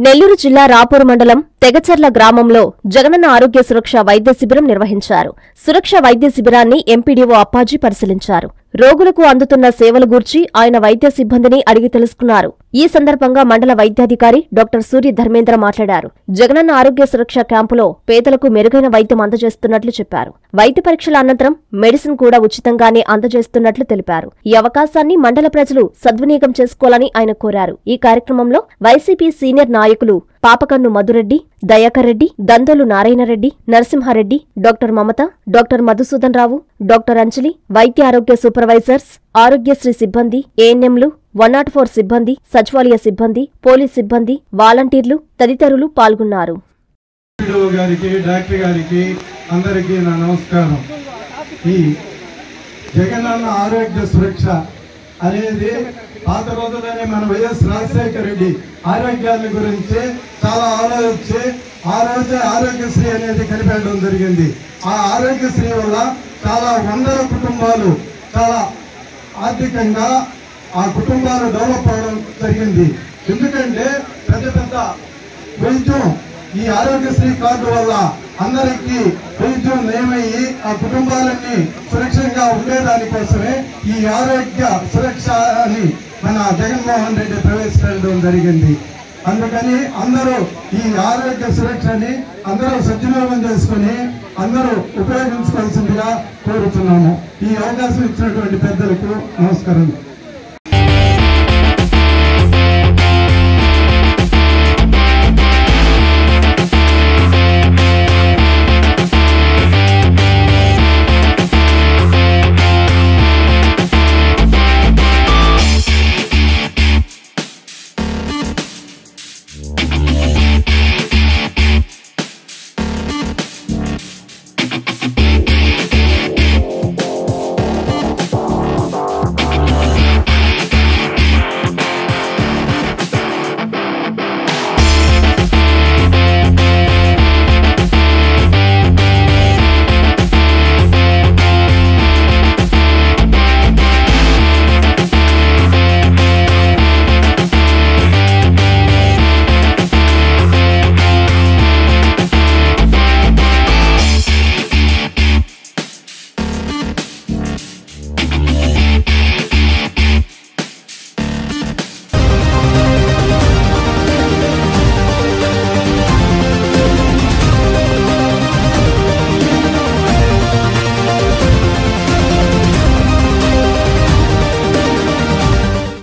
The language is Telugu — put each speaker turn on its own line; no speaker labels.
నెల్లూరు జిల్లా రాపూర్ మండలం తెగచర్ల గ్రామంలో జగనన్న ఆరోగ్య సురక్ష వైద్య శిబిరం నిర్వహించారు సురక్ష వైద్య శిబిరాన్ని ఎంపీడీఓ అప్పాజీ పరిశీలించారు రోగులకు అందుతున్న సేవల గూర్చి ఆయన వైద్య సిబ్బందిని అడిగి తెలుసుకున్నారు ఈ సందర్భంగా మండల వైద్యాధికారి డాక్టర్ సూర్య ధర్మేంద్ర మాట్లాడారు జగనన్న ఆరోగ్య సురక్ష క్యాంపులో పేదలకు మెరుగైన వైద్యం అందజేస్తున్నట్లు చెప్పారు వైద్య పరీక్షల అనంతరం మెడిసిన్ కూడా ఉచితంగానే అందజేస్తున్నట్లు తెలిపారు ఈ అవకాశాన్ని మండల ప్రజలు సద్వినియోగం చేసుకోవాలని ఆయన కోరారు ఈ కార్యక్రమంలో వైసీపీ సీనియర్ నాయకులు Papakannu Madhureddy Dayakar Reddy Dandolu Narayanareddy Narasimhareddy doctor Mamata doctor Madhusudan Rao doctor Anjali వైద్య ఆరోగ్య సూపర్వైజర్స్ ఆరోగ్యశ్రీ సిబ్బంది ఏఎన్ఎంలు వన్ నాట్ ఫోర్ సిబ్బంది సచివాలయ సిబ్బంది పోలీస్ సిబ్బంది వాలంటీర్లు తదితరులు పాల్గొన్నారు
ఎంపీడీఓ గారికి డాక్టర్ గారికి అందరికీ నా నమస్కారం ఈ జగనన్న ఆరోగ్య సురక్ష అనేది పాత రోజుల్లోనే మన వైఎస్ రాజశేఖర రెడ్డి ఆరోగ్యాన్ని గురించి చాలా ఆలోచించి ఆ రోజే ఆరోగ్యశ్రీ అనేది కనిపెట్టడం జరిగింది ఆ ఆరోగ్యశ్రీ వల్ల చాలా వందల కుటుంబాలు చాలా ఆర్థికంగా ఆ కుటుంబాలు డెవలప్ అవడం జరిగింది ఎందుకంటే పెద్ద పెద్ద వైద్యం ఈ ఆరోగ్యశ్రీ కార్డు వల్ల అందరికీ వైద్యం నయమయ్యి ఆ కుటుంబాలన్నీ సురక్షంగా ఉండేదానికోసమే ఈ ఆరోగ్య సురక్ష అని మన జగన్మోహన్ రెడ్డి ప్రవేశపెట్టడం జరిగింది అందుకని అందరూ ఈ ఆరోగ్య సురక్షని అందరూ సద్వినియోగం చేసుకుని అందరూ ఉపయోగించుకోవాల్సిందిగా కోరుతున్నాము ఈ అవకాశం ఇచ్చినటువంటి పెద్దలకు నమస్కారం